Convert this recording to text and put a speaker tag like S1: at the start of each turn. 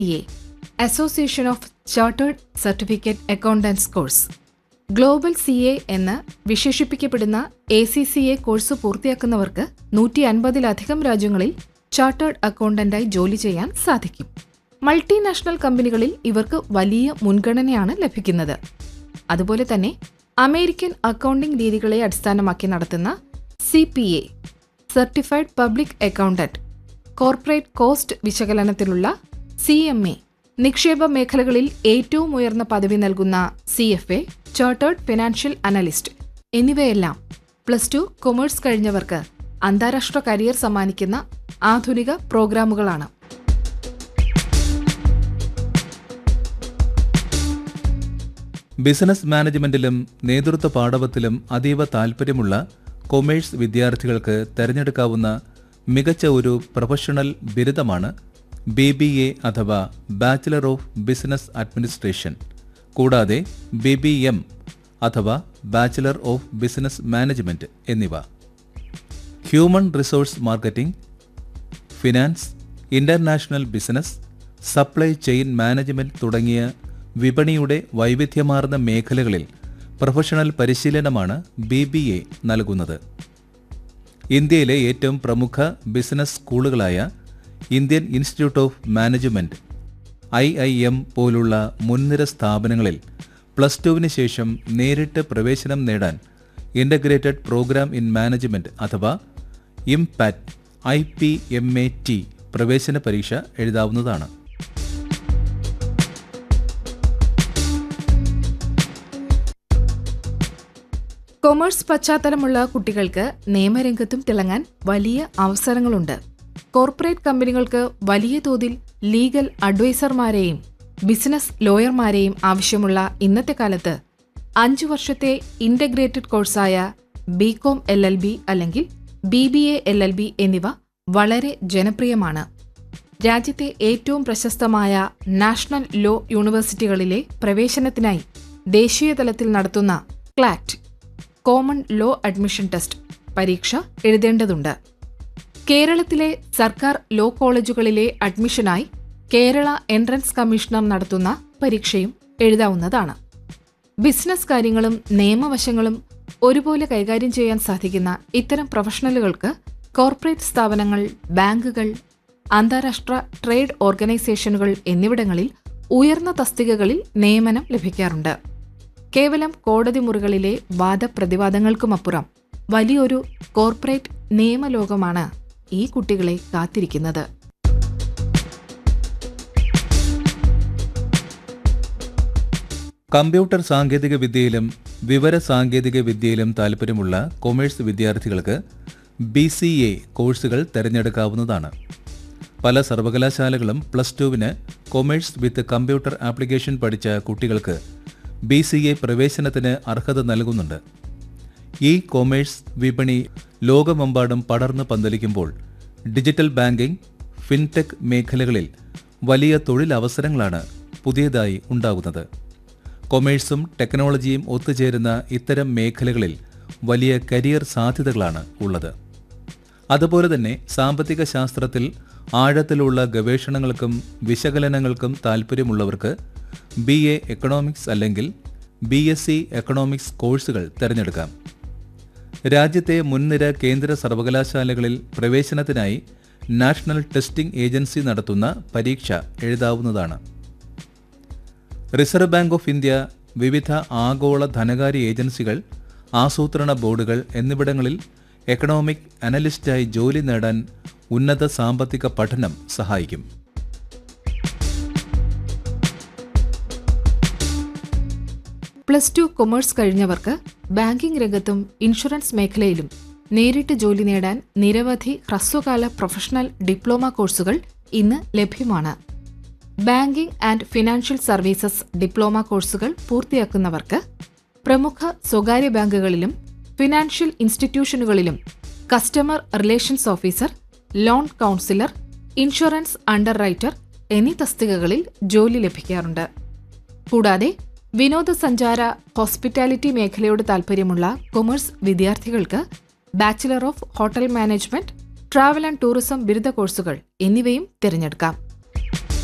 S1: A association of chartered certificate accountants course global C A എന്ന് വിശേഷിപ്പിക്കപ്പെടുന്ന A C C A course പൂർത്തിയാക്കുന്നവർക്ക് നൂറ്റി അൻപതിലധികം രാജ്യങ്ങളിൽ ചാർട്ടേഡ് അക്കൗണ്ടന്റായി ജോലി ചെയ്യാൻ സാധിക്കും മൾട്ടിനാഷണൽ കമ്പനികളിൽ ഇവർക്ക് വലിയ മുൻഗണനയാണ് ലഭിക്കുന്നത് അതുപോലെ തന്നെ അമേരിക്കൻ അക്കൗണ്ടിംഗ് രീതികളെ അടിസ്ഥാനമാക്കി നടത്തുന്ന C P A certified public accountant corporate cost വിശകലനത്തിലുള്ള സി എം എ നിക്ഷേപ മേഖലകളിൽ ഏറ്റവും ഉയർന്ന പദവി നൽകുന്ന C F A chartered financial analyst എന്നിവയെല്ലാം പ്ലസ് ടു കൊമേഴ്സ് കഴിഞ്ഞവർക്ക് അന്താരാഷ്ട്ര കരിയർ സമ്മാനിക്കുന്ന ആധുനിക പ്രോഗ്രാമുകളാണ്
S2: ബിസിനസ് മാനേജ്മെന്റിലും നേതൃത്വ പാഠവത്തിലും അതീവ താൽപ്പര്യമുള്ള കൊമേഴ്സ് വിദ്യാർത്ഥികൾക്ക് തിരഞ്ഞെടുക്കാവുന്ന മികച്ച ഒരു പ്രൊഫഷണൽ ബിരുദമാണ് ബി ബി എ അഥവാ ബാച്ചിലർ ഓഫ് ബിസിനസ് അഡ്മിനിസ്ട്രേഷൻ കൂടാതെ ബി ബി എം അഥവാ ബാച്ചിലർ ഓഫ് ബിസിനസ് മാനേജ്മെന്റ് എന്നിവ human resource marketing finance international business supply chain management തുടങ്ങിയ വിപണിയുടെ വൈവിധ്യമാർന്ന മേഖലകളിൽ പ്രൊഫഷണൽ പരിശീലനമാണ് ബി ബി എ നൽകുന്നത് ഇന്ത്യയിലെ ഏറ്റവും പ്രമുഖ ബിസിനസ് സ്കൂളുകളായ Indian institute of management I I M പോലുള്ള മുൻനിര സ്ഥാപനങ്ങളിൽ പ്ലസ് ടുവിന് ശേഷം നേരിട്ട് പ്രവേശനം നേടാൻ ഇൻ്റഗ്രേറ്റഡ് പ്രോഗ്രാം ഇൻ മാനേജ്മെന്റ് അഥവാ ഇംപാറ്റ് I P M A T പ്രവേശന പരീക്ഷ എഴുതാവുന്നതാണ്
S1: കൊമേഴ്സ് പശ്ചാത്തലമുള്ള കുട്ടികൾക്ക് നിയമരംഗത്തും തിളങ്ങാൻ വലിയ അവസരങ്ങളുണ്ട് കോർപ്പറേറ്റ് കമ്പനികൾക്ക് വലിയ തോതിൽ ലീഗൽ അഡ്വൈസർമാരെയും ബിസിനസ് ലോയർമാരെയും ആവശ്യമുള്ള ഇന്നത്തെ കാലത്ത് അഞ്ചു വർഷത്തെ ഇന്റഗ്രേറ്റഡ് കോഴ്സായ ബികോം എൽ എൽ ബി അല്ലെങ്കിൽ B B A L L B എന്നിവ വളരെ ജനപ്രിയമാണ് രാജ്യത്തെ ഏറ്റവും പ്രശസ്തമായ നാഷണൽ ലോ യൂണിവേഴ്സിറ്റികളിലെ പ്രവേശനത്തിനായി ദേശീയ തലത്തിൽ നടത്തുന്ന CLAT common law admission test പരീക്ഷ എഴുതേണ്ടതുണ്ട് കേരളത്തിലെ സർക്കാർ ലോ കോളേജുകളിലെ അഡ്മിഷനായി കേരള എൻട്രൻസ് കമ്മീഷണർ നടത്തുന്ന പരീക്ഷയും എഴുതാവുന്നതാണ് ബിസിനസ് കാര്യങ്ങളും നിയമവശങ്ങളും ഒരുപോലെ കൈകാര്യം ചെയ്യാൻ സാധിക്കുന്ന ഇത്തരം പ്രൊഫഷണലുകൾക്ക് കോർപ്പറേറ്റ് സ്ഥാപനങ്ങൾ ബാങ്കുകൾ അന്താരാഷ്ട്ര ട്രേഡ് ഓർഗനൈസേഷനുകൾ എന്നിവിടങ്ങളിൽ ഉയർന്ന തസ്തികകളിൽ നിയമനം ലഭിക്കാറുണ്ട് കേവലം കോടതി മുറികളിലെ വാദപ്രതിവാദങ്ങൾക്കുമപ്പുറം വലിയൊരു കോർപ്പറേറ്റ് നിയമലോകമാണ് ഈ കുട്ടികളെ കാത്തിരിക്കുന്നത്
S2: കമ്പ്യൂട്ടർ സാങ്കേതിക വിദ്യയിലും വിവര സാങ്കേതിക വിദ്യയിലും താൽപ്പര്യമുള്ള കൊമേഴ്സ് വിദ്യാർത്ഥികൾക്ക് ബി സി എ കോഴ്സുകൾ തിരഞ്ഞെടുക്കാവുന്നതാണ് പല സർവകലാശാലകളും പ്ലസ് ടുവിന് കൊമേഴ്സ് വിത്ത് കമ്പ്യൂട്ടർ ആപ്ലിക്കേഷൻ പഠിച്ച കുട്ടികൾക്ക് ബി സി എ പ്രവേശനത്തിന് അർഹത നൽകുന്നുണ്ട് ഈ കൊമേഴ്സ് വിപണി ലോകമെമ്പാടും പടർന്നു പന്തലിക്കുമ്പോൾ ഡിജിറ്റൽ ബാങ്കിംഗ് ഫിൻടെക് മേഖലകളിൽ വലിയ തൊഴിലവസരങ്ങളാണ് പുതിയതായി ഉണ്ടാകുന്നത് കൊമേഴ്സും ടെക്നോളജിയും ഒത്തുചേരുന്ന ഇത്തരം മേഖലകളിൽ വലിയ കരിയർ സാധ്യതകളാണ് ഉള്ളത് അതുപോലെ തന്നെ സാമ്പത്തിക ശാസ്ത്രത്തിൽ ആഴത്തിലുള്ള ഗവേഷണങ്ങൾക്കും വിശകലനങ്ങൾക്കും താൽപ്പര്യമുള്ളവർക്ക് ബി എ എക്കണോമിക്സ് അല്ലെങ്കിൽ ബി എസ് സി എക്കണോമിക്സ് കോഴ്സുകൾ തിരഞ്ഞെടുക്കാം രാജ്യത്തെ മുൻനിര കേന്ദ്ര സർവകലാശാലകളിൽ പ്രവേശനത്തിനായി നാഷണൽ ടെസ്റ്റിംഗ് ഏജൻസി നടത്തുന്ന പരീക്ഷ എഴുതാവുന്നതാണ് റിസർവ് ബാങ്ക് ഓഫ് ഇന്ത്യ വിവിധ ആഗോള ധനകാര്യ ഏജൻസികൾ ആസൂത്രണ ബോർഡുകൾ എന്നിവിടങ്ങളിൽ എക്കണോമിക് അനലിസ്റ്റായി ജോലി നേടാൻ ഉന്നത സാമ്പത്തിക പഠനം സഹായിക്കും
S1: പ്ലസ് ടു കൊമേഴ്സ് കഴിഞ്ഞവർക്ക് ബാങ്കിംഗ് രംഗത്തും ഇൻഷുറൻസ് മേഖലയിലും നേരിട്ട് ജോലി നേടാൻ നിരവധി ഹ്രസ്വകാല പ്രൊഫഷണൽ ഡിപ്ലോമ കോഴ്സുകൾ ഇന്ന് ലഭ്യമാണ് banking and financial services diploma കോഴ്സുകൾ പൂർത്തിയാക്കുന്നവർക്ക് പ്രമുഖ സ്വകാര്യ ബാങ്കുകളിലും ഫിനാൻഷ്യൽ ഇൻസ്റ്റിറ്റ്യൂഷനുകളിലും customer relations officer loan counsellor insurance underwriter എന്നീ തസ്തികകളിൽ ജോലി ലഭിക്കാറുണ്ട് കൂടാതെ വിനോദസഞ്ചാര ഹോസ്പിറ്റാലിറ്റി മേഖലയോട് താൽപ്പര്യമുള്ള കൊമേഴ്സ് വിദ്യാർത്ഥികൾക്ക് bachelor of hotel management travel and tourism ബിരുദ കോഴ്സുകൾ എന്നിവയും തിരഞ്ഞെടുക്കാം